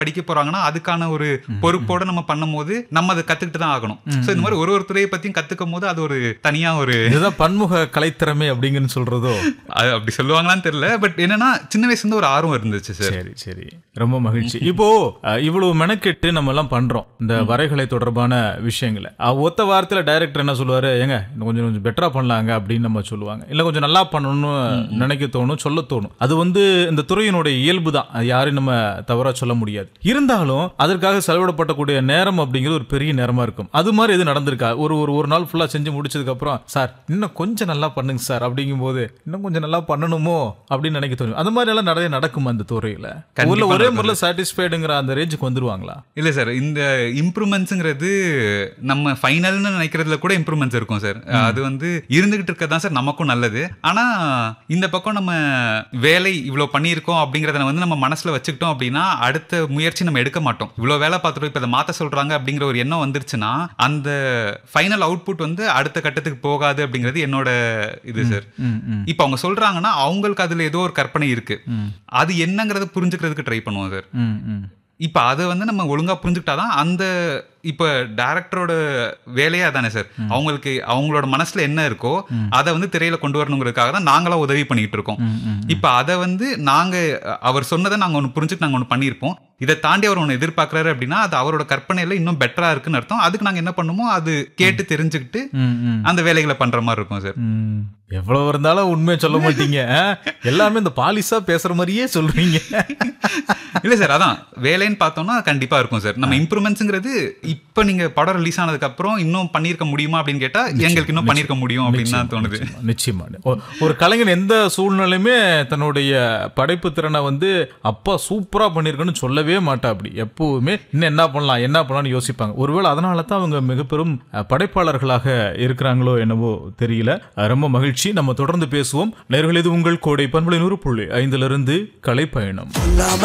படிக்க போறாங்கன்னா அதுக்கான ஒரு பொறுப்போட நம்ம பண்ணும்போது நம்ம அதை கத்துக்கிட்டு தான் ஆகணும் சோ இந்த மாதிரி ஒரு ஒரு துறையை பத்தியும் கத்துக்கும் போது அது ஒரு தனியா ஒரு இதுதான் பன்முக கலைத்திறமை அப்படிங்கன்னு சொல்றதோ அது அப்படி சொல்லுவாங்களான்னு தெரியல பட் என்னன்னா சின்ன வயசுல இருந்து ஒரு ஆர்வம் இருந்துச்சு சார் சரி சரி ரொம்ப மகிழ்ச்சி இப்போ அஹ், இவ்வளவு மெனக்கெட்டு நம்ம எல்லாம் பண்றோம் இந்த வரைகலை தொடர்பான விஷயங்களை அஹ், ஒத்த வாரத்துல டைரக்டர் என்ன சொல்லுவாரு ஏங்க இன்னும் கொஞ்சம் கொஞ்சம் பெட்டரா பண்ணலாங்க அப்படின்னு நம்ம சொல்லுவாங்க இல்ல கொஞ்சம் நல்லா பண்ணணும்னு நினைக்க தோணும் சொல்ல தோணும் அது வந்து இந்த துறையினுடைய இயல்பு தான் அது யாரையும் நம்ம தவறா சொல்ல முடியாது இருந்தாலும் அதற்காக செலவிடப்படக்கூடிய நேரம் அப்படிங்கிறது ஒரு பெரிய நேரமா இருக்கும் அது மாதிரி எது நடந்திருக்கா ஒரு ஒரு ஒரு நாள் ஃபுல்லா செஞ்சு முடிச்சதுக்கு அப்புறம் சார் இன்னும் கொஞ்சம் நல்லா பண்ணுங்க சார் அப்படிங்கும்போது இன்னும் கொஞ்சம் நல்லா பண்ணணுமோ அப்படின்னு நினைக்க தோணும் அந்த மாதிரி எல்லாம் நிறைய நடக்குமா அந்த துறையில ஊர்ல ஒரே முறையில் சாட்டிஸ்ஃபைடுங்கிற அந்த ரேஞ்சுக்கு வந்துருவாங்களா இல்ல சார் இந்த இம்ப்ரூவ்மெண்ட்ஸுங்கிறது நம்ம ஃபைனல்னு நினைக்கிறதுல கூட இம்ப்ரூவ்மெண்ட்ஸ் இருக்கும் சார் அது வந்து இருந்துகிட்டு இருக்கிறது தான் சார் நமக்கும் நல்லது ஆனா இந்த பக்கம் நம்ம வேலை இவ்வளவு பண்ணியிருக்கோம் அப்படிங்கறத வந்து நம்ம மனசுல வச்சுக்கிட்டோம் அப்படின்னா அடுத்த முயற்சி நம்ம எடுக்க மாட்டோம் இவ்வளவு வேலை பார்த்துட்டோம் இப்ப இதை மாத்த சொல்றாங்க அப்படிங்கிற ஒரு எண்ணம் வந்துருச்சுன்னா அந்த ஃபைனல் அவுட்புட் வந்து அடுத்த கட்டத்துக்கு போகாது அப்படிங்கிறது என்னோட இது சார் ம், ம். இப்ப அவங்க சொல்றாங்கன்னா அவங்களுக்கு அதுல ஏதோ ஒரு கற்பனை இருக்கு அது என்னங்கறத புரிஞ்சுக்கிறதுக்கு ட்ரை பண்ணுவோம் சார் ம், ம். இப்ப அதை வந்து நம்ம ஒழுங்கா புரிஞ்சுக்கிட்டாதான் அந்த இப்ப டைரக்டரோட வேலையே அதானே சார் அவங்களுக்கு அவங்களோட மனசுல என்ன இருக்கோ அதை வந்து திரையில கொண்டு வரணுங்கிறதுக்காக தான் நாங்களா உதவி பண்ணிட்டு இருக்கோம் ம், ம். இப்ப அதை வந்து நாங்க அவர் சொன்னதை நாங்க ஒன்று புரிஞ்சுட்டு நாங்க ஒன்று பண்ணியிருப்போம் இதை தாண்டி அவர் ஒன்று எதிர்பார்க்கறாரு அப்படின்னா அது அவரோட கற்பனையில இன்னும் பெட்டரா இருக்குன்னு அர்த்தம் அதுக்கு நாங்க என்ன பண்ணுமோ அது கேட்டு தெரிஞ்சுக்கிட்டு ம், ம். அந்த வேலைகளை பண்ற மாதிரி இருக்கும் சார் ம். எவ்வளவு இருந்தாலும் உண்மையை சொல்ல மாட்டீங்க ஆ? எல்லாமே இந்த பாலிசா பேசுற மாதிரியே சொல்றீங்க இல்ல சார் அதான் வேலைன்னு பார்த்தோம்னா கண்டிப்பா இருக்கும் சார் நம்ம இம்ப்ரூவ்மெண்ட்ஸ்ங்கிறது இப்ப நீங்க படம் ரிலீஸ் ஆனதுக்கு அப்புறம் இன்னும் பண்ணிருக்க முடியுமா அப்படின்னு கேட்டா எங்களுக்கு இன்னும் பண்ணிருக்க முடியும் அப்படின்னு தான் தோணுது நிச்சயமா, நிச்சயமா ஒ- ஒரு கலைஞன் எந்த சூழ்நிலையுமே தன்னுடைய படைப்பு திறனை வந்து அப்பா சூப்பரா பண்ணிருக்கன்னு சொல்லவே மாட்டா அப்படி எப்பவுமே இன்னும் என்ன பண்ணலாம் என்ன பண்ணலாம்னு யோசிப்பாங்க ஒருவேளை அதனால தான் அவங்க மிக பெரும் அஹ், படைப்பாளர்களாக இருக்கிறாங்களோ என்னவோ தெரியல அஹ், ரொம்ப மகிழ்ச்சி நம்ம தொடர்ந்து பேசுவோம் நேர்கள் இது உங்கள் கோடை பண்பலை நூறு புள்ளி ஐந்துல இருந்து கலை பயணம்